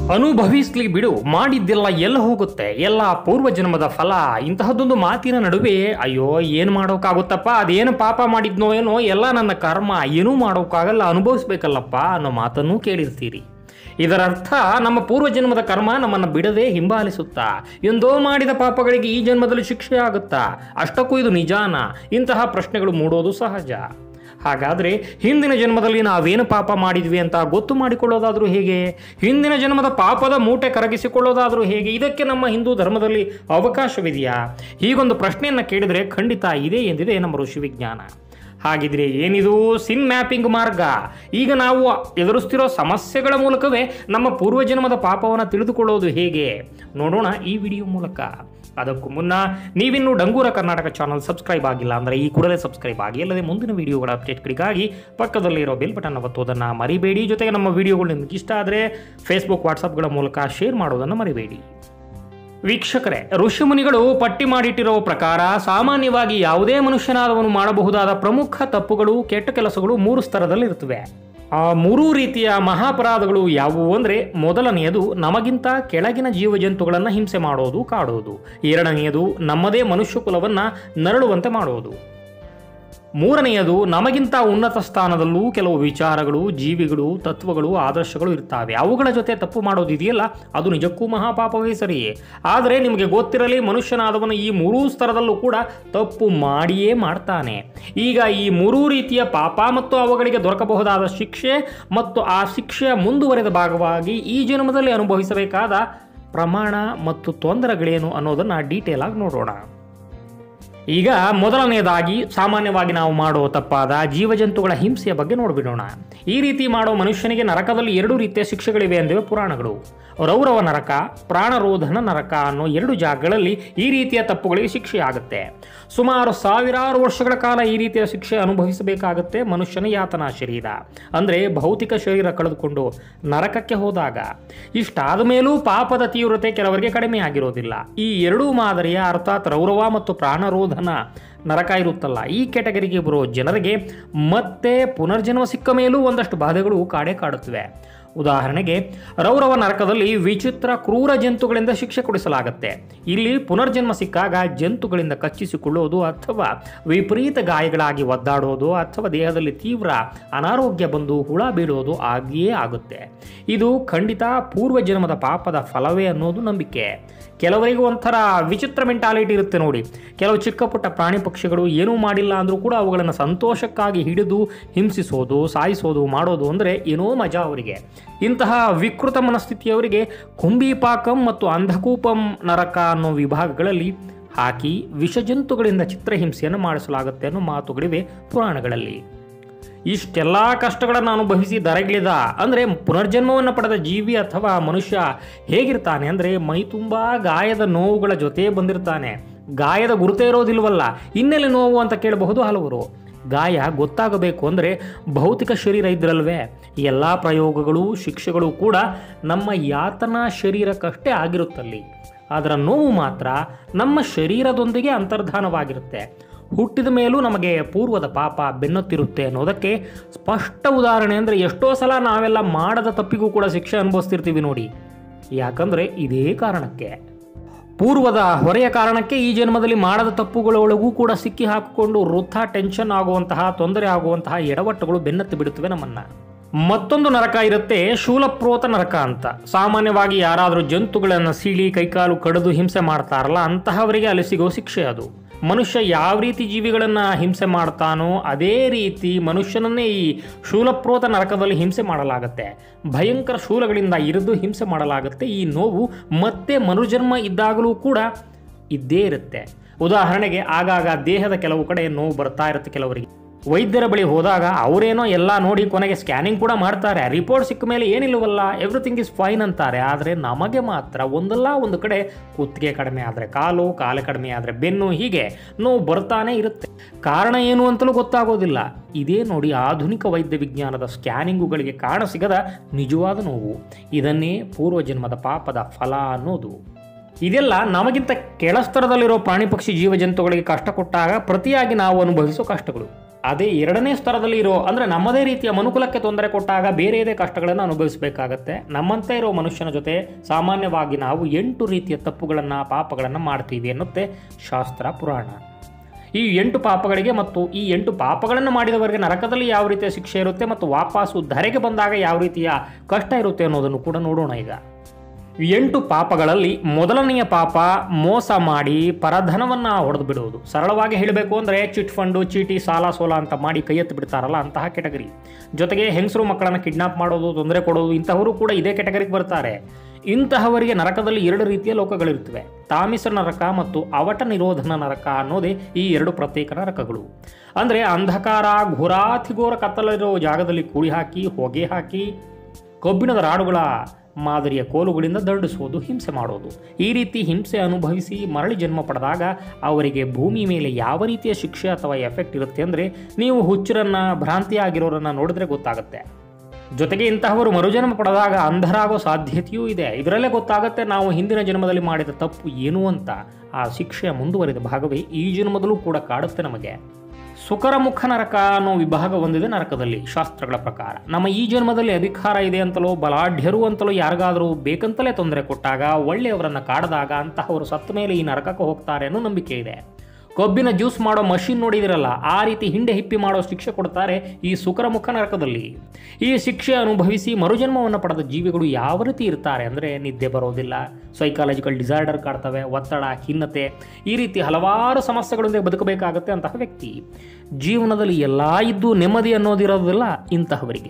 ಅನುಭವಿಸ್ಲಿ ಬಿಡು ಮಾಡಿದ್ದೆಲ್ಲ ಎಲ್ಲ ಹೋಗುತ್ತೆ ಎಲ್ಲ ಪೂರ್ವ ಜನ್ಮದ ಫಲ ಇಂತಹದ್ದೊಂದು ಮಾತಿನ ನಡುವೆ ಅಯ್ಯೋ ಏನು ಮಾಡೋಕ್ಕಾಗುತ್ತಪ್ಪ ಅದೇನು ಪಾಪ ಮಾಡಿದ್ನೋ ಏನೋ ಎಲ್ಲ ನನ್ನ ಕರ್ಮ ಏನೂ ಮಾಡೋಕ್ಕಾಗಲ್ಲ ಅನುಭವಿಸ್ಬೇಕಲ್ಲಪ್ಪ ಅನ್ನೋ ಮಾತನ್ನೂ ಕೇಳಿರ್ತೀರಿ ಇದರರ್ಥ ನಮ್ಮ ಪೂರ್ವ ಜನ್ಮದ ಕರ್ಮ ನಮ್ಮನ್ನು ಬಿಡದೆ ಹಿಂಬಾಲಿಸುತ್ತಾ ಎಂದೋ ಮಾಡಿದ ಪಾಪಗಳಿಗೆ ಈ ಜನ್ಮದಲ್ಲಿ ಶಿಕ್ಷೆ ಆಗುತ್ತಾ ಅಷ್ಟಕ್ಕೂ ಇದು ನಿಜಾನ ಇಂತಹ ಪ್ರಶ್ನೆಗಳು ಮೂಡೋದು ಸಹಜ ಹಾಗಾದರೆ ಹಿಂದಿನ ಜನ್ಮದಲ್ಲಿ ನಾವೇನು ಪಾಪ ಮಾಡಿದ್ವಿ ಅಂತ ಗೊತ್ತು ಮಾಡಿಕೊಳ್ಳೋದಾದರೂ ಹೇಗೆ ಹಿಂದಿನ ಜನ್ಮದ ಪಾಪದ ಮೂಟೆ ಕರಗಿಸಿಕೊಳ್ಳೋದಾದರೂ ಹೇಗೆ ಇದಕ್ಕೆ ನಮ್ಮ ಹಿಂದೂ ಧರ್ಮದಲ್ಲಿ ಅವಕಾಶವಿದೆಯಾ ಹೀಗೊಂದು ಪ್ರಶ್ನೆಯನ್ನು ಕೇಳಿದರೆ ಖಂಡಿತ ಇದೆ ಎಂದಿದೆ ನಮ್ಮ ಋಷಿ ವಿಜ್ಞಾನ ಹಾಗಿದ್ರೆ ಏನಿದು ಸಿನ್ ಮ್ಯಾಪಿಂಗ್ ಮಾರ್ಗ ಈಗ ನಾವು ಎದುರಿಸ್ತಿರೋ ಸಮಸ್ಯೆಗಳ ಮೂಲಕವೇ ನಮ್ಮ ಪೂರ್ವಜನ್ಮದ ಪಾಪವನ್ನು ತಿಳಿದುಕೊಳ್ಳೋದು ಹೇಗೆ ನೋಡೋಣ ಈ ವಿಡಿಯೋ ಮೂಲಕ ಅದಕ್ಕೂ ಮುನ್ನ ನೀವಿನ್ನೂ ಡಂಗೂರ ಕರ್ನಾಟಕ ಚಾನಲ್ ಸಬ್ಸ್ಕ್ರೈಬ್ ಆಗಿಲ್ಲ ಅಂದರೆ ಈ ಕೂಡಲೇ ಸಬ್ಸ್ಕ್ರೈಬ್ ಆಗಿ ಅಲ್ಲದೆ ಮುಂದಿನ ವಿಡಿಯೋಗಳ ಅಪ್ಡೇಟ್ಗಳಿಗಾಗಿ ಪಕ್ಕದಲ್ಲಿರೋ ಬೆಲ್ ಬಟನ್ ಒತ್ತೋದನ್ನು ಮರಿಬೇಡಿ ಜೊತೆಗೆ ನಮ್ಮ ವಿಡಿಯೋಗಳು ನಿಮ್ಗೆ ಇಷ್ಟ ಆದರೆ ಫೇಸ್ಬುಕ್ ವಾಟ್ಸಪ್ಗಳ ಮೂಲಕ ಶೇರ್ ಮಾಡೋದನ್ನು ಮರಿಬೇಡಿ ವೀಕ್ಷಕರೇ ಋಷಿಮುನಿಗಳು ಪಟ್ಟಿ ಮಾಡಿಟ್ಟಿರೋ ಪ್ರಕಾರ ಸಾಮಾನ್ಯವಾಗಿ ಯಾವುದೇ ಮನುಷ್ಯನಾದವನು ಮಾಡಬಹುದಾದ ಪ್ರಮುಖ ತಪ್ಪುಗಳು ಕೆಟ್ಟ ಕೆಲಸಗಳು ಮೂರು ಸ್ತರದಲ್ಲಿರುತ್ತವೆ ಆ ಮೂರೂ ರೀತಿಯ ಮಹಾಪರಾಧಗಳು ಯಾವುವು ಅಂದರೆ ಮೊದಲನೆಯದು ನಮಗಿಂತ ಕೆಳಗಿನ ಜೀವಜಂತುಗಳನ್ನು ಹಿಂಸೆ ಮಾಡೋದು ಕಾಡೋದು ಎರಡನೆಯದು ನಮ್ಮದೇ ಮನುಷ್ಯ ಕುಲವನ್ನು ನರಳುವಂತೆ ಮಾಡೋದು ಮೂರನೆಯದು ನಮಗಿಂತ ಉನ್ನತ ಸ್ಥಾನದಲ್ಲೂ ಕೆಲವು ವಿಚಾರಗಳು ಜೀವಿಗಳು ತತ್ವಗಳು ಆದರ್ಶಗಳು ಇರ್ತವೆ ಅವುಗಳ ಜೊತೆ ತಪ್ಪು ಮಾಡೋದಿದೆಯಲ್ಲ ಅದು ನಿಜಕ್ಕೂ ಮಹಾಪಾಪವೇ ಸರಿ ಆದರೆ ನಿಮಗೆ ಗೊತ್ತಿರಲಿ ಮನುಷ್ಯನಾದವನು ಈ ಮೂರೂ ಸ್ತರದಲ್ಲೂ ಕೂಡ ತಪ್ಪು ಮಾಡಿಯೇ ಮಾಡ್ತಾನೆ ಈಗ ಈ ಮೂರೂ ರೀತಿಯ ಪಾಪ ಮತ್ತು ಅವುಗಳಿಗೆ ದೊರಕಬಹುದಾದ ಶಿಕ್ಷೆ ಮತ್ತು ಆ ಶಿಕ್ಷೆಯ ಮುಂದುವರೆದ ಭಾಗವಾಗಿ ಈ ಜನ್ಮದಲ್ಲಿ ಅನುಭವಿಸಬೇಕಾದ ಪ್ರಮಾಣ ಮತ್ತು ತೊಂದರೆಗಳೇನು ಅನ್ನೋದನ್ನು ಡೀಟೇಲ್ ಆಗಿ ನೋಡೋಣ ಈಗ ಮೊದಲನೆಯದಾಗಿ ಸಾಮಾನ್ಯವಾಗಿ ನಾವು ಮಾಡುವ ತಪ್ಪಾದ ಜೀವಜಂತುಗಳ ಹಿಂಸೆಯ ಬಗ್ಗೆ ನೋಡಿಬಿಡೋಣ ಈ ರೀತಿ ಮಾಡೋ ಮನುಷ್ಯನಿಗೆ ನರಕದಲ್ಲಿ ಎರಡು ರೀತಿಯ ಶಿಕ್ಷೆಗಳಿವೆ ಎಂದಿವೆ ಪುರಾಣಗಳು ರೌರವ ನರಕ ಪ್ರಾಣರೋಧನ ನರಕ ಅನ್ನೋ ಎರಡು ಜಾಗಗಳಲ್ಲಿ ಈ ರೀತಿಯ ತಪ್ಪುಗಳಿಗೆ ಶಿಕ್ಷೆ ಆಗುತ್ತೆ ಸುಮಾರು ಸಾವಿರಾರು ವರ್ಷಗಳ ಕಾಲ ಈ ರೀತಿಯ ಶಿಕ್ಷೆ ಅನುಭವಿಸಬೇಕಾಗುತ್ತೆ ಮನುಷ್ಯನ ಯಾತನಾ ಶರೀರ ಅಂದರೆ ಭೌತಿಕ ಶರೀರ ಕಳೆದುಕೊಂಡು ನರಕಕ್ಕೆ ಹೋದಾಗ ಇಷ್ಟಾದ ಮೇಲೂ ಪಾಪದ ತೀವ್ರತೆ ಕೆಲವರಿಗೆ ಕಡಿಮೆ ಆಗಿರೋದಿಲ್ಲ ಈ ಎರಡೂ ಮಾದರಿಯ ಅರ್ಥಾತ್ ರೌರವ ಮತ್ತು ಪ್ರಾಣರೋಧನ ನರಕ ಇರುತ್ತಲ್ಲ ಈ ಕೆಟಗರಿಗೆ ಬರೋ ಜನರಿಗೆ ಮತ್ತೆ ಪುನರ್ಜನ್ಮ ಸಿಕ್ಕ ಮೇಲೂ ಒಂದಷ್ಟು ಬಾಧೆಗಳು ಕಾಡೇ ಕಾಡುತ್ತವೆ ಉದಾಹರಣೆಗೆ ರೌರವ ನರಕದಲ್ಲಿ ವಿಚಿತ್ರ ಕ್ರೂರ ಜಂತುಗಳಿಂದ ಶಿಕ್ಷೆ ಕೊಡಿಸಲಾಗುತ್ತೆ ಇಲ್ಲಿ ಪುನರ್ಜನ್ಮ ಸಿಕ್ಕಾಗ ಜಂತುಗಳಿಂದ ಕಚ್ಚಿಸಿಕೊಳ್ಳೋದು ಅಥವಾ ವಿಪರೀತ ಗಾಯಗಳಾಗಿ ಒದ್ದಾಡೋದು ಅಥವಾ ದೇಹದಲ್ಲಿ ತೀವ್ರ ಅನಾರೋಗ್ಯ ಬಂದು ಹುಳ ಬೀಳೋದು ಆಗಿಯೇ ಆಗುತ್ತೆ ಇದು ಖಂಡಿತ ಪೂರ್ವ ಜನ್ಮದ ಪಾಪದ ಫಲವೇ ಅನ್ನೋದು ನಂಬಿಕೆ ಕೆಲವರಿಗೆ ಒಂಥರ ವಿಚಿತ್ರ ಮೆಂಟಾಲಿಟಿ ಇರುತ್ತೆ ನೋಡಿ ಕೆಲವು ಚಿಕ್ಕ ಪುಟ್ಟ ಪ್ರಾಣಿ ಪಕ್ಷಿಗಳು ಏನೂ ಮಾಡಿಲ್ಲ ಅಂದರೂ ಕೂಡ ಅವುಗಳನ್ನು ಸಂತೋಷಕ್ಕಾಗಿ ಹಿಡಿದು ಹಿಂಸಿಸೋದು ಸಾಯಿಸೋದು ಮಾಡೋದು ಅಂದರೆ ಏನೋ ಮಜಾ ಅವರಿಗೆ ಇಂತಹ ವಿಕೃತ ಮನಸ್ಥಿತಿಯವರಿಗೆ ಕುಂಬಿಪಾಕಂ ಮತ್ತು ಅಂಧಕೂಪಂ ನರಕ ಅನ್ನೋ ವಿಭಾಗಗಳಲ್ಲಿ ಹಾಕಿ ವಿಷಜಂತುಗಳಿಂದ ಚಿತ್ರಹಿಂಸೆಯನ್ನು ಮಾಡಿಸಲಾಗುತ್ತೆ ಅನ್ನೋ ಮಾತುಗಳಿವೆ ಪುರಾಣಗಳಲ್ಲಿ ಇಷ್ಟೆಲ್ಲ ಕಷ್ಟಗಳನ್ನು ಅನುಭವಿಸಿ ದರಗಿಳಿದ ಅಂದರೆ ಪುನರ್ಜನ್ಮವನ್ನು ಪಡೆದ ಜೀವಿ ಅಥವಾ ಮನುಷ್ಯ ಹೇಗಿರ್ತಾನೆ ಅಂದರೆ ಮೈ ತುಂಬ ಗಾಯದ ನೋವುಗಳ ಜೊತೆ ಬಂದಿರ್ತಾನೆ ಗಾಯದ ಗುರುತೇ ಇರೋದಿಲ್ವಲ್ಲ ಇನ್ನೆಲ್ಲಿ ನೋವು ಅಂತ ಕೇಳಬಹುದು ಹಲವರು ಗಾಯ ಗೊತ್ತಾಗಬೇಕು ಅಂದರೆ ಭೌತಿಕ ಶರೀರ ಇದ್ರಲ್ವೇ ಎಲ್ಲ ಪ್ರಯೋಗಗಳು ಶಿಕ್ಷೆಗಳು ಕೂಡ ನಮ್ಮ ಯಾತನಾ ಶರೀರಕ್ಕಷ್ಟೇ ಆಗಿರುತ್ತಲ್ಲಿ ಅದರ ನೋವು ಮಾತ್ರ ನಮ್ಮ ಶರೀರದೊಂದಿಗೆ ಅಂತರ್ಧಾನವಾಗಿರುತ್ತೆ ಹುಟ್ಟಿದ ಮೇಲೂ ನಮಗೆ ಪೂರ್ವದ ಪಾಪ ಬೆನ್ನತ್ತಿರುತ್ತೆ ಅನ್ನೋದಕ್ಕೆ ಸ್ಪಷ್ಟ ಉದಾಹರಣೆ ಅಂದರೆ ಎಷ್ಟೋ ಸಲ ನಾವೆಲ್ಲ ಮಾಡದ ತಪ್ಪಿಗೂ ಕೂಡ ಶಿಕ್ಷೆ ಅನುಭವಿಸ್ತಿರ್ತೀವಿ ನೋಡಿ ಯಾಕಂದರೆ ಇದೇ ಕಾರಣಕ್ಕೆ ಪೂರ್ವದ ಹೊರೆಯ ಕಾರಣಕ್ಕೆ ಈ ಜನ್ಮದಲ್ಲಿ ಮಾಡದ ತಪ್ಪುಗಳೊಳಗೂ ಕೂಡ ಸಿಕ್ಕಿ ಹಾಕಿಕೊಂಡು ವೃಥ ಟೆನ್ಷನ್ ಆಗುವಂತಹ ತೊಂದರೆ ಆಗುವಂತಹ ಎಡವಟ್ಟುಗಳು ಬೆನ್ನತ್ತಿ ಬಿಡುತ್ತವೆ ನಮ್ಮನ್ನ ಮತ್ತೊಂದು ನರಕ ಇರುತ್ತೆ ಶೂಲಪ್ರೋತ ನರಕ ಅಂತ ಸಾಮಾನ್ಯವಾಗಿ ಯಾರಾದರೂ ಜಂತುಗಳನ್ನು ಸೀಳಿ ಕೈಕಾಲು ಕಡಿದು ಹಿಂಸೆ ಮಾಡ್ತಾರಲ್ಲ ಅಂತಹವರಿಗೆ ಅಲ್ಲಿ ಸಿಗೋ ಶಿಕ್ಷೆ ಅದು ಮನುಷ್ಯ ಯಾವ ರೀತಿ ಜೀವಿಗಳನ್ನು ಹಿಂಸೆ ಮಾಡ್ತಾನೋ ಅದೇ ರೀತಿ ಮನುಷ್ಯನನ್ನೇ ಈ ಶೂಲಪ್ರೋತ ನರಕದಲ್ಲಿ ಹಿಂಸೆ ಮಾಡಲಾಗುತ್ತೆ ಭಯಂಕರ ಶೂಲಗಳಿಂದ ಇರಿದು ಹಿಂಸೆ ಮಾಡಲಾಗುತ್ತೆ ಈ ನೋವು ಮತ್ತೆ ಮರುಜನ್ಮ ಇದ್ದಾಗಲೂ ಕೂಡ ಇದ್ದೇ ಇರುತ್ತೆ ಉದಾಹರಣೆಗೆ ಆಗಾಗ ದೇಹದ ಕೆಲವು ಕಡೆ ನೋವು ಬರ್ತಾ ಇರುತ್ತೆ ಕೆಲವರಿಗೆ ವೈದ್ಯರ ಬಳಿ ಹೋದಾಗ ಅವರೇನೋ ಎಲ್ಲ ನೋಡಿ ಕೊನೆಗೆ ಸ್ಕ್ಯಾನಿಂಗ್ ಕೂಡ ಮಾಡ್ತಾರೆ ರಿಪೋರ್ಟ್ ಸಿಕ್ಕ ಮೇಲೆ ಏನಿಲ್ಲವಲ್ಲ ಎವ್ರಿಥಿಂಗ್ ಇಸ್ ಫೈನ್ ಅಂತಾರೆ ಆದರೆ ನಮಗೆ ಮಾತ್ರ ಒಂದಲ್ಲ ಒಂದು ಕಡೆ ಕುತ್ತಿಗೆ ಕಡಿಮೆ ಆದರೆ ಕಾಲು ಕಾಲು ಕಡಿಮೆ ಆದರೆ ಬೆನ್ನು ಹೀಗೆ ನೋವು ಬರ್ತಾನೆ ಇರುತ್ತೆ ಕಾರಣ ಏನು ಅಂತಲೂ ಗೊತ್ತಾಗೋದಿಲ್ಲ ಇದೇ ನೋಡಿ ಆಧುನಿಕ ವೈದ್ಯ ವಿಜ್ಞಾನದ ಸ್ಕ್ಯಾನಿಂಗುಗಳಿಗೆ ಕಾಣಸಿಗದ ನಿಜವಾದ ನೋವು ಇದನ್ನೇ ಪೂರ್ವಜನ್ಮದ ಪಾಪದ ಫಲ ಅನ್ನೋದು ಇದೆಲ್ಲ ನಮಗಿಂತ ಕೆಳಸ್ತರದಲ್ಲಿರೋ ಪ್ರಾಣಿ ಪಕ್ಷಿ ಜೀವಜಂತುಗಳಿಗೆ ಕಷ್ಟ ಕೊಟ್ಟಾಗ ಪ್ರತಿಯಾಗಿ ನಾವು ಅನುಭವಿಸೋ ಕಷ್ಟಗಳು ಅದೇ ಎರಡನೇ ಸ್ತರದಲ್ಲಿ ಇರೋ ಅಂದರೆ ನಮ್ಮದೇ ರೀತಿಯ ಮನುಕುಲಕ್ಕೆ ತೊಂದರೆ ಕೊಟ್ಟಾಗ ಬೇರೆಯದೇ ಕಷ್ಟಗಳನ್ನು ಅನುಭವಿಸಬೇಕಾಗತ್ತೆ ನಮ್ಮಂತೆ ಇರೋ ಮನುಷ್ಯನ ಜೊತೆ ಸಾಮಾನ್ಯವಾಗಿ ನಾವು ಎಂಟು ರೀತಿಯ ತಪ್ಪುಗಳನ್ನು ಪಾಪಗಳನ್ನು ಮಾಡ್ತೀವಿ ಎನ್ನುತ್ತೆ ಶಾಸ್ತ್ರ ಪುರಾಣ ಈ ಎಂಟು ಪಾಪಗಳಿಗೆ ಮತ್ತು ಈ ಎಂಟು ಪಾಪಗಳನ್ನು ಮಾಡಿದವರಿಗೆ ನರಕದಲ್ಲಿ ಯಾವ ರೀತಿಯ ಶಿಕ್ಷೆ ಇರುತ್ತೆ ಮತ್ತು ವಾಪಸ್ಸು ಧರೆಗೆ ಬಂದಾಗ ಯಾವ ರೀತಿಯ ಕಷ್ಟ ಇರುತ್ತೆ ಅನ್ನೋದನ್ನು ಕೂಡ ನೋಡೋಣ ಈಗ ಎಂಟು ಪಾಪಗಳಲ್ಲಿ ಮೊದಲನೆಯ ಪಾಪ ಮೋಸ ಮಾಡಿ ಪರಧನವನ್ನು ಹೊಡೆದು ಬಿಡುವುದು ಸರಳವಾಗಿ ಹೇಳಬೇಕು ಅಂದರೆ ಚಿಟ್ ಫಂಡು ಚೀಟಿ ಸಾಲ ಸೋಲ ಅಂತ ಮಾಡಿ ಕೈ ಎತ್ತು ಬಿಡ್ತಾರಲ್ಲ ಅಂತಹ ಕೆಟಗರಿ ಜೊತೆಗೆ ಹೆಂಗಸರು ಮಕ್ಕಳನ್ನು ಕಿಡ್ನಾಪ್ ಮಾಡೋದು ತೊಂದರೆ ಕೊಡೋದು ಇಂತಹವರು ಕೂಡ ಇದೇ ಕೆಟಗರಿಗೆ ಬರ್ತಾರೆ ಇಂತಹವರಿಗೆ ನರಕದಲ್ಲಿ ಎರಡು ರೀತಿಯ ಲೋಕಗಳಿರ್ತವೆ ತಾಮಿಸ ನರಕ ಮತ್ತು ಅವಟ ನಿರೋಧನ ನರಕ ಅನ್ನೋದೇ ಈ ಎರಡು ಪ್ರತ್ಯೇಕ ನರಕಗಳು ಅಂದರೆ ಅಂಧಕಾರ ಘೋರಾತಿಘೋರ ಕತ್ತಲಿರೋ ಜಾಗದಲ್ಲಿ ಕೂಡಿ ಹಾಕಿ ಹೊಗೆ ಹಾಕಿ ಕಬ್ಬಿಣದ ರಾಡುಗಳ ಮಾದರಿಯ ಕೋಲುಗಳಿಂದ ದಂಡಿಸುವುದು ಹಿಂಸೆ ಮಾಡೋದು ಈ ರೀತಿ ಹಿಂಸೆ ಅನುಭವಿಸಿ ಮರಳಿ ಜನ್ಮ ಪಡೆದಾಗ ಅವರಿಗೆ ಭೂಮಿ ಮೇಲೆ ಯಾವ ರೀತಿಯ ಶಿಕ್ಷೆ ಅಥವಾ ಎಫೆಕ್ಟ್ ಇರುತ್ತೆ ಅಂದರೆ ನೀವು ಹುಚ್ಚರನ್ನ ಭ್ರಾಂತಿ ಆಗಿರೋರನ್ನ ನೋಡಿದ್ರೆ ಗೊತ್ತಾಗುತ್ತೆ ಜೊತೆಗೆ ಇಂತಹವರು ಮರುಜನ್ಮ ಪಡೆದಾಗ ಅಂಧರಾಗೋ ಸಾಧ್ಯತೆಯೂ ಇದೆ ಇದರಲ್ಲೇ ಗೊತ್ತಾಗುತ್ತೆ ನಾವು ಹಿಂದಿನ ಜನ್ಮದಲ್ಲಿ ಮಾಡಿದ ತಪ್ಪು ಏನು ಅಂತ ಆ ಶಿಕ್ಷೆಯ ಮುಂದುವರಿದ ಭಾಗವೇ ಈ ಜನ್ಮದಲ್ಲೂ ಕೂಡ ಕಾಡುತ್ತೆ ನಮಗೆ ಸುಕರ ಮುಖ ನರಕ ಅನ್ನೋ ವಿಭಾಗ ಹೊಂದಿದೆ ನರಕದಲ್ಲಿ ಶಾಸ್ತ್ರಗಳ ಪ್ರಕಾರ ನಮ್ಮ ಈ ಜನ್ಮದಲ್ಲಿ ಅಧಿಕಾರ ಇದೆ ಅಂತಲೋ ಬಲಾಢ್ಯರು ಅಂತಲೋ ಯಾರಿಗಾದರೂ ಬೇಕಂತಲೇ ತೊಂದರೆ ಕೊಟ್ಟಾಗ ಒಳ್ಳೆಯವರನ್ನ ಕಾಡದಾಗ ಅಂತಹವರು ಸತ್ತ ಮೇಲೆ ಈ ನರಕಕ್ಕೆ ಹೋಗ್ತಾರೆ ಅನ್ನೋ ನಂಬಿಕೆ ಇದೆ ಕೊಬ್ಬಿನ ಜ್ಯೂಸ್ ಮಾಡೋ ಮಷಿನ್ ನೋಡಿದಿರಲ್ಲ ಆ ರೀತಿ ಹಿಂಡೆ ಹಿಪ್ಪಿ ಮಾಡೋ ಶಿಕ್ಷೆ ಕೊಡ್ತಾರೆ ಈ ಸುಕರ ಮುಖ ನರಕದಲ್ಲಿ ಈ ಶಿಕ್ಷೆ ಅನುಭವಿಸಿ ಮರುಜನ್ಮವನ್ನು ಪಡೆದ ಜೀವಿಗಳು ಯಾವ ರೀತಿ ಇರ್ತಾರೆ ಅಂದರೆ ನಿದ್ದೆ ಬರೋದಿಲ್ಲ ಸೈಕಾಲಜಿಕಲ್ ಡಿಸಾರ್ಡರ್ ಕಾಡ್ತವೆ ಒತ್ತಡ ಖಿನ್ನತೆ ಈ ರೀತಿ ಹಲವಾರು ಸಮಸ್ಯೆಗಳೊಂದಿಗೆ ಬದುಕಬೇಕಾಗತ್ತೆ ಅಂತಹ ವ್ಯಕ್ತಿ ಜೀವನದಲ್ಲಿ ಎಲ್ಲ ಇದ್ದು ನೆಮ್ಮದಿ ಅನ್ನೋದಿರೋದಿಲ್ಲ ಇಂತಹವರಿಗೆ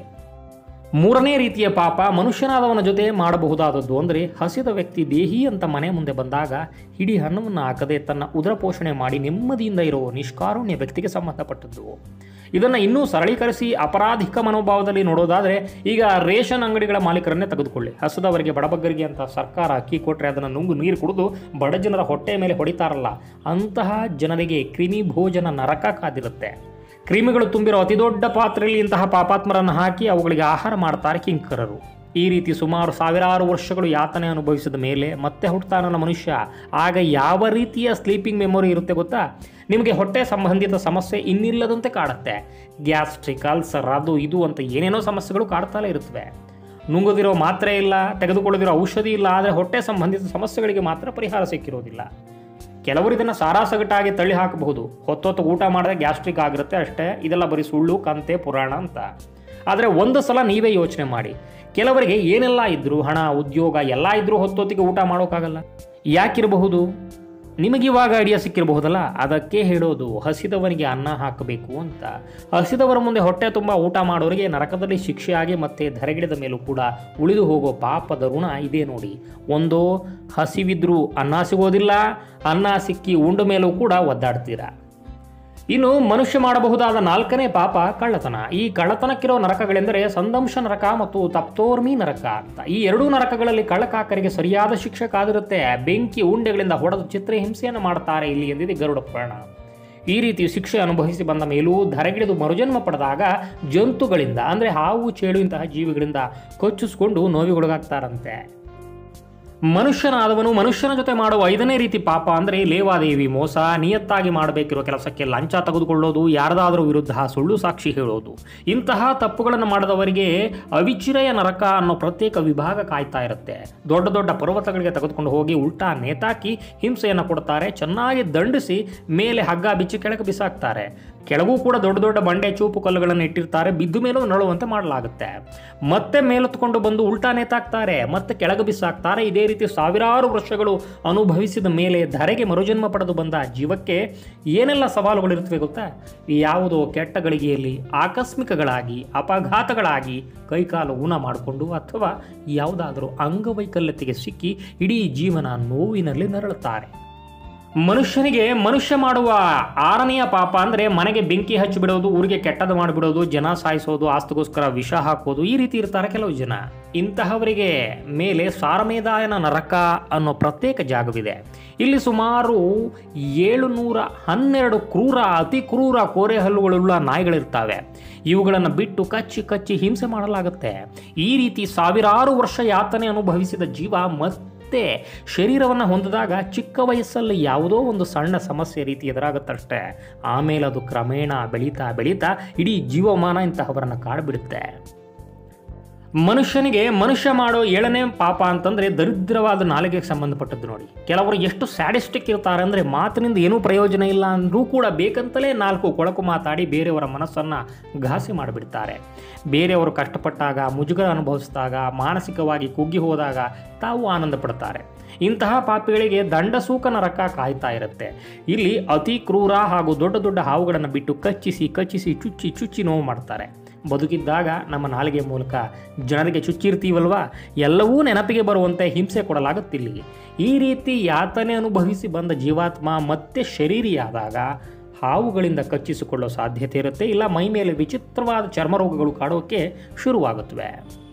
ಮೂರನೇ ರೀತಿಯ ಪಾಪ ಮನುಷ್ಯನಾದವನ ಜೊತೆ ಮಾಡಬಹುದಾದದ್ದು ಅಂದರೆ ಹಸಿದ ವ್ಯಕ್ತಿ ದೇಹಿ ಅಂತ ಮನೆ ಮುಂದೆ ಬಂದಾಗ ಇಡೀ ಹಣ್ಣವನ್ನು ಹಾಕದೆ ತನ್ನ ಉದರ ಪೋಷಣೆ ಮಾಡಿ ನೆಮ್ಮದಿಯಿಂದ ಇರೋ ನಿಷ್ಕಾರುಣ್ಯ ವ್ಯಕ್ತಿಗೆ ಸಂಬಂಧಪಟ್ಟದ್ದು ಇದನ್ನು ಇನ್ನೂ ಸರಳೀಕರಿಸಿ ಅಪರಾಧಿಕ ಮನೋಭಾವದಲ್ಲಿ ನೋಡೋದಾದರೆ ಈಗ ರೇಷನ್ ಅಂಗಡಿಗಳ ಮಾಲೀಕರನ್ನೇ ತೆಗೆದುಕೊಳ್ಳಿ ಹಸಿದವರಿಗೆ ಬಡಬಗ್ಗರಿಗೆ ಅಂತ ಸರ್ಕಾರ ಅಕ್ಕಿ ಕೊಟ್ಟರೆ ಅದನ್ನು ನುಂಗು ನೀರು ಕುಡಿದು ಬಡ ಜನರ ಹೊಟ್ಟೆ ಮೇಲೆ ಹೊಡಿತಾರಲ್ಲ ಅಂತಹ ಜನರಿಗೆ ಕ್ರಿಮಿ ಭೋಜನ ನರಕ ಕಾದಿರುತ್ತೆ ಕ್ರಿಮಿಗಳು ತುಂಬಿರೋ ಅತಿದೊಡ್ಡ ಪಾತ್ರೆಯಲ್ಲಿ ಇಂತಹ ಪಾಪಾತ್ಮರನ್ನು ಹಾಕಿ ಅವುಗಳಿಗೆ ಆಹಾರ ಮಾಡ್ತಾರೆ ಕಿಂಕರರು ಈ ರೀತಿ ಸುಮಾರು ಸಾವಿರಾರು ವರ್ಷಗಳು ಯಾತನೆ ಅನುಭವಿಸಿದ ಮೇಲೆ ಮತ್ತೆ ಹುಟ್ಟುತ್ತಾನಲ್ಲ ಮನುಷ್ಯ ಆಗ ಯಾವ ರೀತಿಯ ಸ್ಲೀಪಿಂಗ್ ಮೆಮೊರಿ ಇರುತ್ತೆ ಗೊತ್ತಾ ನಿಮಗೆ ಹೊಟ್ಟೆ ಸಂಬಂಧಿತ ಸಮಸ್ಯೆ ಇನ್ನಿಲ್ಲದಂತೆ ಕಾಡುತ್ತೆ ಗ್ಯಾಸ್ಟ್ರಿಕ್ ಅಲ್ಸರ್ ಅದು ಇದು ಅಂತ ಏನೇನೋ ಸಮಸ್ಯೆಗಳು ಕಾಡ್ತಾಲೇ ಇರುತ್ತವೆ ನುಂಗದಿರೋ ಮಾತ್ರೆ ಇಲ್ಲ ತೆಗೆದುಕೊಳ್ಳದಿರೋ ಔಷಧಿ ಇಲ್ಲ ಆದರೆ ಹೊಟ್ಟೆ ಸಂಬಂಧಿತ ಸಮಸ್ಯೆಗಳಿಗೆ ಮಾತ್ರ ಪರಿಹಾರ ಸಿಕ್ಕಿರೋದಿಲ್ಲ ಕೆಲವರು ಇದನ್ನು ಸಾರಾಸಗಟಾಗಿ ತಳ್ಳಿ ಹಾಕಬಹುದು ಹೊತ್ತೊತ್ತು ಊಟ ಮಾಡಿದ್ರೆ ಗ್ಯಾಸ್ಟ್ರಿಕ್ ಆಗಿರುತ್ತೆ ಅಷ್ಟೇ ಇದೆಲ್ಲ ಬರೀ ಸುಳ್ಳು ಕಂತೆ ಪುರಾಣ ಅಂತ ಆದರೆ ಒಂದು ಸಲ ನೀವೇ ಯೋಚನೆ ಮಾಡಿ ಕೆಲವರಿಗೆ ಏನೆಲ್ಲ ಇದ್ದರೂ ಹಣ ಉದ್ಯೋಗ ಎಲ್ಲ ಇದ್ದರೂ ಹೊತ್ತೊತ್ತಿಗೆ ಊಟ ಮಾಡೋಕ್ಕಾಗಲ್ಲ ಯಾಕಿರಬಹುದು ನಿಮಗಿವಾಗ ಐಡಿಯಾ ಸಿಕ್ಕಿರಬಹುದಲ್ಲ ಅದಕ್ಕೆ ಹೇಳೋದು ಹಸಿದವನಿಗೆ ಅನ್ನ ಹಾಕಬೇಕು ಅಂತ ಹಸಿದವರ ಮುಂದೆ ಹೊಟ್ಟೆ ತುಂಬ ಊಟ ಮಾಡೋರಿಗೆ ನರಕದಲ್ಲಿ ಶಿಕ್ಷೆಯಾಗಿ ಮತ್ತೆ ಧರೆಗಿಡದ ಮೇಲೂ ಕೂಡ ಉಳಿದು ಹೋಗೋ ಪಾಪದ ಋಣ ಇದೆ ನೋಡಿ ಒಂದು ಹಸಿವಿದ್ರೂ ಅನ್ನ ಸಿಗೋದಿಲ್ಲ ಅನ್ನ ಸಿಕ್ಕಿ ಉಂಡ ಮೇಲೂ ಕೂಡ ಒದ್ದಾಡ್ತೀರಾ ಇನ್ನು ಮನುಷ್ಯ ಮಾಡಬಹುದಾದ ನಾಲ್ಕನೇ ಪಾಪ ಕಳ್ಳತನ ಈ ಕಳ್ಳತನಕ್ಕಿರೋ ನರಕಗಳೆಂದರೆ ಸಂದಂಶ ನರಕ ಮತ್ತು ತಪ್ತೋರ್ಮಿ ನರಕ ಅಂತ ಈ ಎರಡೂ ನರಕಗಳಲ್ಲಿ ಕಳ್ಳಕಾಕರಿಗೆ ಸರಿಯಾದ ಶಿಕ್ಷೆ ಕಾದಿರುತ್ತೆ ಬೆಂಕಿ ಉಂಡೆಗಳಿಂದ ಹೊಡೆದು ಚಿತ್ರಹಿಂಸೆಯನ್ನು ಮಾಡ್ತಾರೆ ಇಲ್ಲಿ ಎಂದಿದೆ ಗರುಡ ಪುರಾಣ ಈ ರೀತಿ ಶಿಕ್ಷೆ ಅನುಭವಿಸಿ ಬಂದ ಮೇಲೂ ಧರೆಗಿಳಿದು ಮರುಜನ್ಮ ಪಡೆದಾಗ ಜಂತುಗಳಿಂದ ಅಂದರೆ ಹಾವು ಚೇಳು ಇಂತಹ ಜೀವಿಗಳಿಂದ ಕೊಚ್ಚಿಸ್ಕೊಂಡು ನೋವಿಗೊಳಗಾಗ್ತಾರಂತೆ ಮನುಷ್ಯನಾದವನು ಮನುಷ್ಯನ ಜೊತೆ ಮಾಡುವ ಐದನೇ ರೀತಿ ಪಾಪ ಅಂದರೆ ಲೇವಾದೇವಿ ಮೋಸ ನಿಯತ್ತಾಗಿ ಮಾಡಬೇಕಿರೋ ಕೆಲಸಕ್ಕೆ ಲಂಚ ತೆಗೆದುಕೊಳ್ಳೋದು ಯಾರದಾದರೂ ವಿರುದ್ಧ ಸುಳ್ಳು ಸಾಕ್ಷಿ ಹೇಳೋದು ಇಂತಹ ತಪ್ಪುಗಳನ್ನು ಮಾಡಿದವರಿಗೆ ಅವಿಚಿರೆಯ ನರಕ ಅನ್ನೋ ಪ್ರತ್ಯೇಕ ವಿಭಾಗ ಕಾಯ್ತಾ ಇರುತ್ತೆ ದೊಡ್ಡ ದೊಡ್ಡ ಪರ್ವತಗಳಿಗೆ ತೆಗೆದುಕೊಂಡು ಹೋಗಿ ಉಲ್ಟಾ ನೇತಾಕಿ ಹಿಂಸೆಯನ್ನು ಕೊಡ್ತಾರೆ ಚೆನ್ನಾಗಿ ದಂಡಿಸಿ ಮೇಲೆ ಹಗ್ಗ ಬಿಚ್ಚಿ ಕೆಳಗೆ ಬಿಸಾಕ್ತಾರೆ ಕೆಳಗೂ ಕೂಡ ದೊಡ್ಡ ದೊಡ್ಡ ಬಂಡೆ ಚೂಪು ಕಲ್ಲುಗಳನ್ನು ಇಟ್ಟಿರ್ತಾರೆ ಬಿದ್ದು ಮೇಲೂ ನಳುವಂತೆ ಮಾಡಲಾಗುತ್ತೆ ಮತ್ತೆ ಮೇಲೆತ್ಕೊಂಡು ಬಂದು ಉಲ್ಟಾ ನೇತಾಕ್ತಾರೆ ಮತ್ತೆ ಕೆಳಗೆ ಬಿಸಾಕ್ತಾರೆ ಇದೇ ರೀತಿ ಸಾವಿರಾರು ವರ್ಷಗಳು ಅನುಭವಿಸಿದ ಮೇಲೆ ಧರೆಗೆ ಮರುಜನ್ಮ ಪಡೆದು ಬಂದ ಜೀವಕ್ಕೆ ಏನೆಲ್ಲ ಸವಾಲುಗಳಿರ್ತವೆ ಗೊತ್ತಾ ಯಾವುದೋ ಕೆಟ್ಟ ಗಳಿಗೆಯಲ್ಲಿ ಆಕಸ್ಮಿಕಗಳಾಗಿ ಅಪಘಾತಗಳಾಗಿ ಕೈಕಾಲು ಊನ ಮಾಡಿಕೊಂಡು ಅಥವಾ ಯಾವುದಾದರೂ ಅಂಗವೈಕಲ್ಯತೆಗೆ ಸಿಕ್ಕಿ ಇಡೀ ಜೀವನ ನೋವಿನಲ್ಲಿ ನರಳುತ್ತಾರೆ ಮನುಷ್ಯನಿಗೆ ಮನುಷ್ಯ ಮಾಡುವ ಆರನೆಯ ಪಾಪ ಅಂದರೆ ಮನೆಗೆ ಬೆಂಕಿ ಹಚ್ಚಿಬಿಡೋದು ಊರಿಗೆ ಕೆಟ್ಟದ್ದು ಮಾಡಿಬಿಡೋದು ಜನ ಸಾಯಿಸೋದು ಆಸ್ತಿಗೋಸ್ಕರ ವಿಷ ಹಾಕೋದು ಈ ರೀತಿ ಇರ್ತಾರೆ ಕೆಲವು ಜನ ಇಂತಹವರಿಗೆ ಮೇಲೆ ಸಾರಮೇದಾಯನ ನರಕ ಅನ್ನೋ ಪ್ರತ್ಯೇಕ ಜಾಗವಿದೆ ಇಲ್ಲಿ ಸುಮಾರು ಏಳುನೂರ ಹನ್ನೆರಡು ಕ್ರೂರ ಅತಿ ಕ್ರೂರ ಕೋರೆ ಹಲ್ಲುಗಳುಳ್ಳ ನಾಯಿಗಳಿರ್ತವೆ ಇವುಗಳನ್ನು ಬಿಟ್ಟು ಕಚ್ಚಿ ಕಚ್ಚಿ ಹಿಂಸೆ ಮಾಡಲಾಗುತ್ತೆ ಈ ರೀತಿ ಸಾವಿರಾರು ವರ್ಷ ಯಾತನೆ ಅನುಭವಿಸಿದ ಜೀವ ಮತ್ತೆ ಮತ್ತೆ ಶರೀರವನ್ನು ಹೊಂದಿದಾಗ ಚಿಕ್ಕ ವಯಸ್ಸಲ್ಲಿ ಯಾವುದೋ ಒಂದು ಸಣ್ಣ ಸಮಸ್ಯೆ ರೀತಿ ಎದುರಾಗುತ್ತಷ್ಟೇ ಆಮೇಲೆ ಅದು ಕ್ರಮೇಣ ಬೆಳೀತಾ ಬೆಳೀತಾ ಇಡೀ ಜೀವಮಾನ ಇಂತಹವರನ್ನು ಕಾಡ್ಬಿಡುತ್ತೆ ಮನುಷ್ಯನಿಗೆ ಮನುಷ್ಯ ಮಾಡೋ ಏಳನೇ ಪಾಪ ಅಂತಂದ್ರೆ ದರಿದ್ರವಾದ ನಾಲಿಗೆಗೆ ಸಂಬಂಧಪಟ್ಟದ್ದು ನೋಡಿ ಕೆಲವರು ಎಷ್ಟು ಸ್ಯಾಡಿಸ್ಟಿಕ್ ಇರ್ತಾರೆ ಅಂದ್ರೆ ಮಾತಿನಿಂದ ಏನೂ ಪ್ರಯೋಜನ ಇಲ್ಲ ಅಂದ್ರೂ ಕೂಡ ಬೇಕಂತಲೇ ನಾಲ್ಕು ಕೊಳಕು ಮಾತಾಡಿ ಬೇರೆಯವರ ಮನಸ್ಸನ್ನ ಘಾಸಿ ಮಾಡಿಬಿಡ್ತಾರೆ ಬೇರೆಯವರು ಕಷ್ಟಪಟ್ಟಾಗ ಮುಜುಗರ ಅನುಭವಿಸಿದಾಗ ಮಾನಸಿಕವಾಗಿ ಕುಗ್ಗಿ ಹೋದಾಗ ತಾವು ಆನಂದ ಪಡ್ತಾರೆ ಇಂತಹ ಪಾಪಿಗಳಿಗೆ ದಂಡಸೂಕ ನರಕ ಕಾಯ್ತಾ ಇರುತ್ತೆ ಇಲ್ಲಿ ಅತಿ ಕ್ರೂರ ಹಾಗೂ ದೊಡ್ಡ ದೊಡ್ಡ ಹಾವುಗಳನ್ನು ಬಿಟ್ಟು ಕಚ್ಚಿಸಿ ಕಚ್ಚಿಸಿ ಚುಚ್ಚಿ ಚುಚ್ಚಿ ನೋವು ಮಾಡ್ತಾರೆ ಬದುಕಿದ್ದಾಗ ನಮ್ಮ ನಾಲಿಗೆ ಮೂಲಕ ಜನರಿಗೆ ಚುಚ್ಚಿರ್ತೀವಲ್ವಾ ಎಲ್ಲವೂ ನೆನಪಿಗೆ ಬರುವಂತೆ ಹಿಂಸೆ ಕೊಡಲಾಗುತ್ತಿಲ್ಲಿ ಈ ರೀತಿ ಯಾತನೆ ಅನುಭವಿಸಿ ಬಂದ ಜೀವಾತ್ಮ ಮತ್ತೆ ಶರೀರಿಯಾದಾಗ ಹಾವುಗಳಿಂದ ಕಚ್ಚಿಸಿಕೊಳ್ಳೋ ಸಾಧ್ಯತೆ ಇರುತ್ತೆ ಇಲ್ಲ ಮೈ ಮೇಲೆ ವಿಚಿತ್ರವಾದ ಚರ್ಮ ರೋಗಗಳು ಕಾಡೋಕ್ಕೆ ಶುರುವಾಗುತ್ತವೆ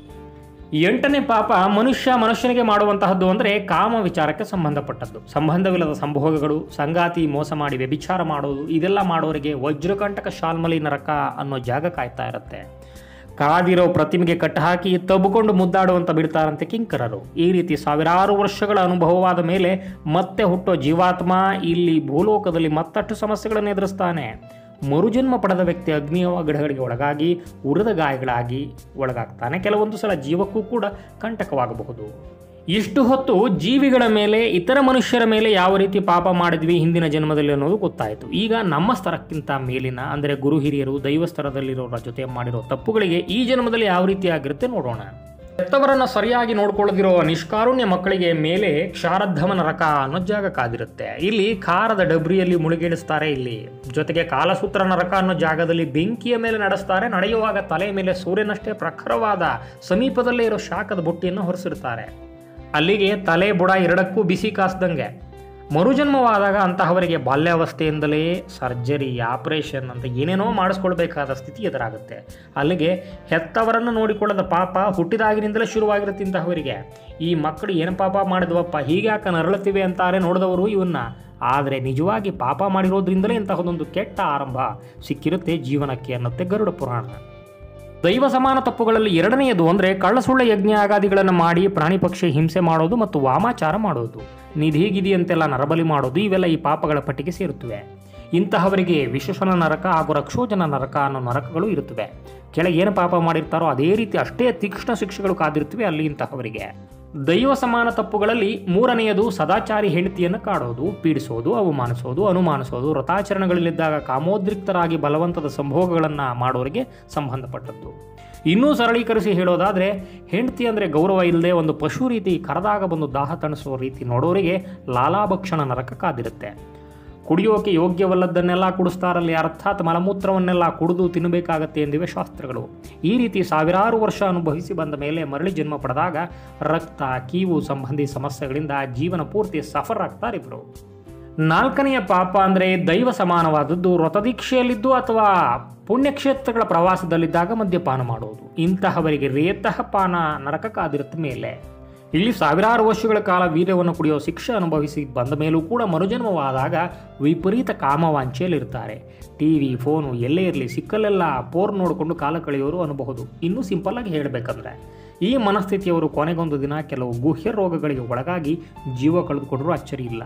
ಎಂಟನೇ ಪಾಪ ಮನುಷ್ಯ ಮನುಷ್ಯನಿಗೆ ಮಾಡುವಂತಹದ್ದು ಅಂದರೆ ಕಾಮ ವಿಚಾರಕ್ಕೆ ಸಂಬಂಧಪಟ್ಟದ್ದು ಸಂಬಂಧವಿಲ್ಲದ ಸಂಭೋಗಗಳು ಸಂಗಾತಿ ಮೋಸ ಮಾಡಿ ವ್ಯಭಿಚಾರ ಮಾಡೋದು ಇದೆಲ್ಲ ಮಾಡೋರಿಗೆ ವಜ್ರಕಂಟಕ ಶಾಲ್ಮಲಿ ನರಕ ಅನ್ನೋ ಜಾಗ ಕಾಯ್ತಾ ಇರುತ್ತೆ ಕಾದಿರೋ ಪ್ರತಿಮೆಗೆ ಕಟ್ಟಹಾಕಿ ತಬ್ಬಿಕೊಂಡು ಮುದ್ದಾಡುವಂತ ಬಿಡ್ತಾರಂತೆ ಕಿಂಕರರು ಈ ರೀತಿ ಸಾವಿರಾರು ವರ್ಷಗಳ ಅನುಭವವಾದ ಮೇಲೆ ಮತ್ತೆ ಹುಟ್ಟೋ ಜೀವಾತ್ಮ ಇಲ್ಲಿ ಭೂಲೋಕದಲ್ಲಿ ಮತ್ತಷ್ಟು ಸಮಸ್ಯೆಗಳನ್ನು ಎದುರಿಸ್ತಾನೆ ಮರುಜನ್ಮ ಪಡೆದ ವ್ಯಕ್ತಿ ಅಗ್ನಿಯ ಗಿಡಗಳಿಗೆ ಒಳಗಾಗಿ ಉರಿದ ಗಾಯಗಳಾಗಿ ಒಳಗಾಗ್ತಾನೆ ಕೆಲವೊಂದು ಸಲ ಜೀವಕ್ಕೂ ಕೂಡ ಕಂಟಕವಾಗಬಹುದು ಇಷ್ಟು ಹೊತ್ತು ಜೀವಿಗಳ ಮೇಲೆ ಇತರ ಮನುಷ್ಯರ ಮೇಲೆ ಯಾವ ರೀತಿ ಪಾಪ ಮಾಡಿದ್ವಿ ಹಿಂದಿನ ಜನ್ಮದಲ್ಲಿ ಅನ್ನೋದು ಗೊತ್ತಾಯಿತು ಈಗ ನಮ್ಮ ಸ್ತರಕ್ಕಿಂತ ಮೇಲಿನ ಅಂದರೆ ಗುರು ಹಿರಿಯರು ದೈವ ಸ್ತರದಲ್ಲಿರೋರ ಜೊತೆ ಮಾಡಿರೋ ತಪ್ಪುಗಳಿಗೆ ಈ ಜನ್ಮದಲ್ಲಿ ಯಾವ ರೀತಿ ಆಗಿರುತ್ತೆ ನೋಡೋಣ ಹೆತ್ತವರನ್ನ ಸರಿಯಾಗಿ ನೋಡ್ಕೊಳ್ಳದಿರೋ ನಿಷ್ಕಾರುಣ್ಯ ಮಕ್ಕಳಿಗೆ ಮೇಲೆ ಕ್ಷಾರಧಮ ನರಕ ಅನ್ನೋ ಜಾಗ ಕಾದಿರುತ್ತೆ ಇಲ್ಲಿ ಖಾರದ ಡಬ್ರಿಯಲ್ಲಿ ಮುಳುಗೇಡಿಸ್ತಾರೆ ಇಲ್ಲಿ ಜೊತೆಗೆ ಕಾಲಸೂತ್ರ ನರಕ ಅನ್ನೋ ಜಾಗದಲ್ಲಿ ಬೆಂಕಿಯ ಮೇಲೆ ನಡೆಸ್ತಾರೆ ನಡೆಯುವಾಗ ತಲೆ ಮೇಲೆ ಸೂರ್ಯನಷ್ಟೇ ಪ್ರಖರವಾದ ಸಮೀಪದಲ್ಲೇ ಇರೋ ಶಾಖದ ಬುಟ್ಟಿಯನ್ನು ಹೊರಿಸಿರ್ತಾರೆ ಅಲ್ಲಿಗೆ ತಲೆ ಬುಡ ಎರಡಕ್ಕೂ ಬಿಸಿ ಕಾಸ್ದಂಗೆ ಮರುಜನ್ಮವಾದಾಗ ಅಂತಹವರಿಗೆ ಬಾಲ್ಯಾವಸ್ಥೆಯಿಂದಲೇ ಸರ್ಜರಿ ಆಪರೇಷನ್ ಅಂತ ಏನೇನೋ ಮಾಡಿಸ್ಕೊಳ್ಬೇಕಾದ ಸ್ಥಿತಿ ಎದುರಾಗುತ್ತೆ ಅಲ್ಲಿಗೆ ಹೆತ್ತವರನ್ನು ನೋಡಿಕೊಳ್ಳದ ಪಾಪ ಹುಟ್ಟಿದಾಗಿನಿಂದಲೇ ಶುರುವಾಗಿರುತ್ತೆ ಇಂತಹವರಿಗೆ ಈ ಮಕ್ಕಳು ಏನು ಪಾಪ ಮಾಡಿದ್ವಪ್ಪ ಹೀಗ್ಯಾಕ ನರಳುತ್ತಿವೆ ಅಂತಾರೆ ನೋಡಿದವರು ಇವನ್ನ ಆದರೆ ನಿಜವಾಗಿ ಪಾಪ ಮಾಡಿರೋದ್ರಿಂದಲೇ ಇಂತಹದೊಂದು ಕೆಟ್ಟ ಆರಂಭ ಸಿಕ್ಕಿರುತ್ತೆ ಜೀವನಕ್ಕೆ ಅನ್ನತ್ತೆ ಗರುಡ ಪುರಾಣ ದೈವ ಸಮಾನ ತಪ್ಪುಗಳಲ್ಲಿ ಎರಡನೆಯದು ಅಂದರೆ ಕಳ್ಳಸುಳ್ಳ ಯಜ್ಞ ಆಗಾದಿಗಳನ್ನು ಮಾಡಿ ಪ್ರಾಣಿ ಪಕ್ಷಿ ಹಿಂಸೆ ಮಾಡೋದು ಮತ್ತು ವಾಮಾಚಾರ ಮಾಡೋದು ನಿಧಿ ಗಿಧಿ ಅಂತೆಲ್ಲ ನರಬಲಿ ಮಾಡೋದು ಇವೆಲ್ಲ ಈ ಪಾಪಗಳ ಪಟ್ಟಿಗೆ ಸೇರುತ್ತವೆ ಇಂತಹವರಿಗೆ ವಿಶ್ವಸನ ನರಕ ಹಾಗೂ ರಕ್ಷೋಜನ ನರಕ ಅನ್ನೋ ನರಕಗಳು ಇರುತ್ತವೆ ಕೆಳಗೆ ಏನು ಪಾಪ ಮಾಡಿರ್ತಾರೋ ಅದೇ ರೀತಿ ಅಷ್ಟೇ ತೀಕ್ಷ್ಣ ಶಿಕ್ಷೆಗಳು ಕಾದಿರುತ್ತವೆ ಅಲ್ಲಿ ಇಂತಹವರಿಗೆ ದೈವ ಸಮಾನ ತಪ್ಪುಗಳಲ್ಲಿ ಮೂರನೆಯದು ಸದಾಚಾರಿ ಹೆಂಡತಿಯನ್ನು ಕಾಡೋದು ಪೀಡಿಸೋದು ಅವಮಾನಿಸೋದು ಅನುಮಾನಿಸೋದು ವ್ರತಾಚರಣೆಗಳಲ್ಲಿದ್ದಾಗ ಕಾಮೋದ್ರಿಕ್ತರಾಗಿ ಬಲವಂತದ ಸಂಭೋಗಗಳನ್ನು ಮಾಡೋರಿಗೆ ಸಂಬಂಧಪಟ್ಟದ್ದು ಇನ್ನೂ ಸರಳೀಕರಿಸಿ ಹೇಳೋದಾದರೆ ಹೆಂಡತಿ ಅಂದರೆ ಗೌರವ ಇಲ್ಲದೆ ಒಂದು ಪಶು ರೀತಿ ಕರೆದಾಗ ಬಂದು ದಾಹ ತಣಿಸೋ ರೀತಿ ನೋಡೋರಿಗೆ ಲಾಲಾಭಕ್ಷಣ ನರಕ ಕಾದಿರುತ್ತೆ ಕುಡಿಯೋಕೆ ಯೋಗ್ಯವಲ್ಲದನ್ನೆಲ್ಲ ಕುಡಿಸ್ತಾರಲ್ಲಿ ಅರ್ಥಾತ್ ಮಲಮೂತ್ರವನ್ನೆಲ್ಲ ಕುಡಿದು ತಿನ್ನಬೇಕಾಗತ್ತೆ ಎಂದಿವೆ ಶಾಸ್ತ್ರಗಳು ಈ ರೀತಿ ಸಾವಿರಾರು ವರ್ಷ ಅನುಭವಿಸಿ ಬಂದ ಮೇಲೆ ಮರಳಿ ಜನ್ಮ ಪಡೆದಾಗ ರಕ್ತ ಕೀವು ಸಂಬಂಧಿ ಸಮಸ್ಯೆಗಳಿಂದ ಜೀವನ ಪೂರ್ತಿ ಸಫರ್ ಆಗ್ತಾರೆ ಇವರು ನಾಲ್ಕನೆಯ ಪಾಪ ಅಂದರೆ ದೈವ ಸಮಾನವಾದದ್ದು ವ್ರತದೀಕ್ಷೆಯಲ್ಲಿದ್ದು ಅಥವಾ ಪುಣ್ಯಕ್ಷೇತ್ರಗಳ ಪ್ರವಾಸದಲ್ಲಿದ್ದಾಗ ಮದ್ಯಪಾನ ಮಾಡುವುದು ಇಂತಹವರಿಗೆ ರೇತಃ ಪಾನ ನರಕ ಕಾದಿರುತ್ತೆ ಮೇಲೆ ಇಲ್ಲಿ ಸಾವಿರಾರು ವರ್ಷಗಳ ಕಾಲ ವೀರ್ಯವನ್ನು ಕುಡಿಯೋ ಶಿಕ್ಷೆ ಅನುಭವಿಸಿ ಬಂದ ಮೇಲೂ ಕೂಡ ಮರುಜನ್ಮವಾದಾಗ ವಿಪರೀತ ಕಾಮವಾಂಚೆಯಲ್ಲಿರ್ತಾರೆ ಟಿ ವಿ ಫೋನು ಎಲ್ಲೇ ಇರಲಿ ಸಿಕ್ಕಲ್ಲೆಲ್ಲ ಪೋರ್ ನೋಡಿಕೊಂಡು ಕಾಲ ಕಳೆಯೋರು ಅನ್ನಬಹುದು ಇನ್ನೂ ಸಿಂಪಲ್ ಆಗಿ ಹೇಳಬೇಕಂದ್ರೆ ಈ ಮನಸ್ಥಿತಿಯವರು ಕೊನೆಗೊಂದು ದಿನ ಕೆಲವು ಗುಹ್ಯ ರೋಗಗಳಿಗೆ ಒಳಗಾಗಿ ಜೀವ ಕಳೆದುಕೊಂಡರೂ ಅಚ್ಚರಿ ಇಲ್ಲ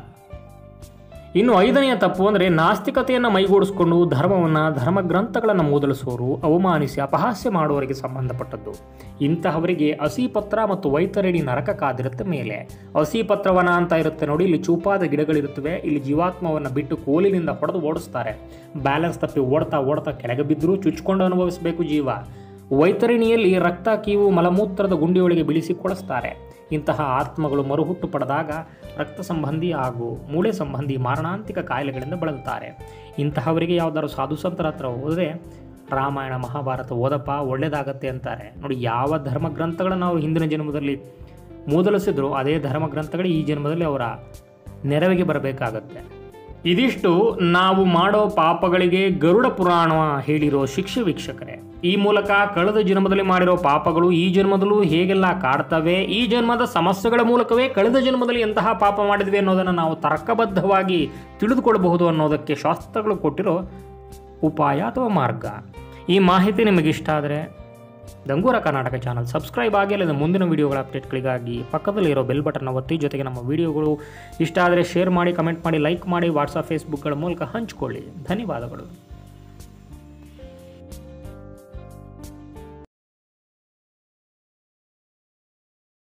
ಇನ್ನು ಐದನೆಯ ತಪ್ಪು ಅಂದರೆ ನಾಸ್ತಿಕತೆಯನ್ನು ಮೈಗೂಡಿಸಿಕೊಂಡು ಧರ್ಮವನ್ನು ಧರ್ಮಗ್ರಂಥಗಳನ್ನು ಮೂದಲಿಸೋರು ಅವಮಾನಿಸಿ ಅಪಹಾಸ್ಯ ಮಾಡುವವರಿಗೆ ಸಂಬಂಧಪಟ್ಟದ್ದು ಇಂತಹವರಿಗೆ ಹಸಿಪತ್ರ ಮತ್ತು ವೈತರಣಿ ನರಕ ಕಾದಿರುತ್ತೆ ಮೇಲೆ ಹಸಿಪತ್ರವನ ಅಂತ ಇರುತ್ತೆ ನೋಡಿ ಇಲ್ಲಿ ಚೂಪಾದ ಗಿಡಗಳಿರುತ್ತವೆ ಇಲ್ಲಿ ಜೀವಾತ್ಮವನ್ನು ಬಿಟ್ಟು ಕೋಲಿನಿಂದ ಹೊಡೆದು ಓಡಿಸ್ತಾರೆ ಬ್ಯಾಲೆನ್ಸ್ ತಪ್ಪಿ ಓಡ್ತಾ ಓಡ್ತಾ ಕೆಳಗೆ ಬಿದ್ದರೂ ಚುಚ್ಕೊಂಡು ಅನುಭವಿಸಬೇಕು ಜೀವ ವೈತರಣಿಯಲ್ಲಿ ರಕ್ತ ಕೀವು ಮಲಮೂತ್ರದ ಗುಂಡಿಯೊಳಗೆ ಬಿಳಿಸಿ ಕೊಡಿಸ್ತಾರೆ ಇಂತಹ ಆತ್ಮಗಳು ಮರುಹುಟ್ಟು ಪಡೆದಾಗ ರಕ್ತ ಸಂಬಂಧಿ ಹಾಗೂ ಮೂಳೆ ಸಂಬಂಧಿ ಮಾರಣಾಂತಿಕ ಕಾಯಿಲೆಗಳಿಂದ ಬಳಲ್ತಾರೆ ಇಂತಹವರಿಗೆ ಯಾವ್ದಾದ್ರು ಸಾಧು ಸಂತರ ಹತ್ರ ಹೋದರೆ ರಾಮಾಯಣ ಮಹಾಭಾರತ ಓದಪ್ಪ ಒಳ್ಳೇದಾಗತ್ತೆ ಅಂತಾರೆ ನೋಡಿ ಯಾವ ಧರ್ಮ ಗ್ರಂಥಗಳನ್ನು ಅವರು ಹಿಂದಿನ ಜನ್ಮದಲ್ಲಿ ಮೂದಲಿಸಿದ್ರು ಅದೇ ಧರ್ಮ ಗ್ರಂಥಗಳು ಈ ಜನ್ಮದಲ್ಲಿ ಅವರ ನೆರವಿಗೆ ಬರಬೇಕಾಗತ್ತೆ ಇದಿಷ್ಟು ನಾವು ಮಾಡೋ ಪಾಪಗಳಿಗೆ ಗರುಡ ಪುರಾಣ ಹೇಳಿರೋ ಶಿಕ್ಷೆ ವೀಕ್ಷಕರೇ ಈ ಮೂಲಕ ಕಳೆದ ಜನ್ಮದಲ್ಲಿ ಮಾಡಿರೋ ಪಾಪಗಳು ಈ ಜನ್ಮದಲ್ಲೂ ಹೇಗೆಲ್ಲ ಕಾಡ್ತವೆ ಈ ಜನ್ಮದ ಸಮಸ್ಯೆಗಳ ಮೂಲಕವೇ ಕಳೆದ ಜನ್ಮದಲ್ಲಿ ಎಂತಹ ಪಾಪ ಮಾಡಿದ್ವಿ ಅನ್ನೋದನ್ನು ನಾವು ತರ್ಕಬದ್ಧವಾಗಿ ತಿಳಿದುಕೊಳ್ಳಬಹುದು ಅನ್ನೋದಕ್ಕೆ ಶಾಸ್ತ್ರಗಳು ಕೊಟ್ಟಿರೋ ಉಪಾಯ ಅಥವಾ ಮಾರ್ಗ ಈ ಮಾಹಿತಿ ನಿಮಗಿಷ್ಟ ಆದರೆ ದಂಗೂರ ಕರ್ನಾಟಕ ಚಾನಲ್ ಸಬ್ಸ್ಕ್ರೈಬ್ ಆಗಿ ಅಲ್ಲದೆ ಮುಂದಿನ ವಿಡಿಯೋಗಳ ಅಪ್ಡೇಟ್ಗಳಿಗಾಗಿ ಪಕ್ಕದಲ್ಲಿರೋ ಬೆಲ್ ಬಟನ್ನ ಒತ್ತಿ ಜೊತೆಗೆ ನಮ್ಮ ವಿಡಿಯೋಗಳು ಇಷ್ಟ ಆದರೆ ಶೇರ್ ಮಾಡಿ ಕಮೆಂಟ್ ಮಾಡಿ ಲೈಕ್ ಮಾಡಿ ವಾಟ್ಸಪ್ ಫೇಸ್ಬುಕ್ಗಳ ಮೂಲಕ ಹಂಚಿಕೊಳ್ಳಿ ಧನ್ಯವಾದಗಳು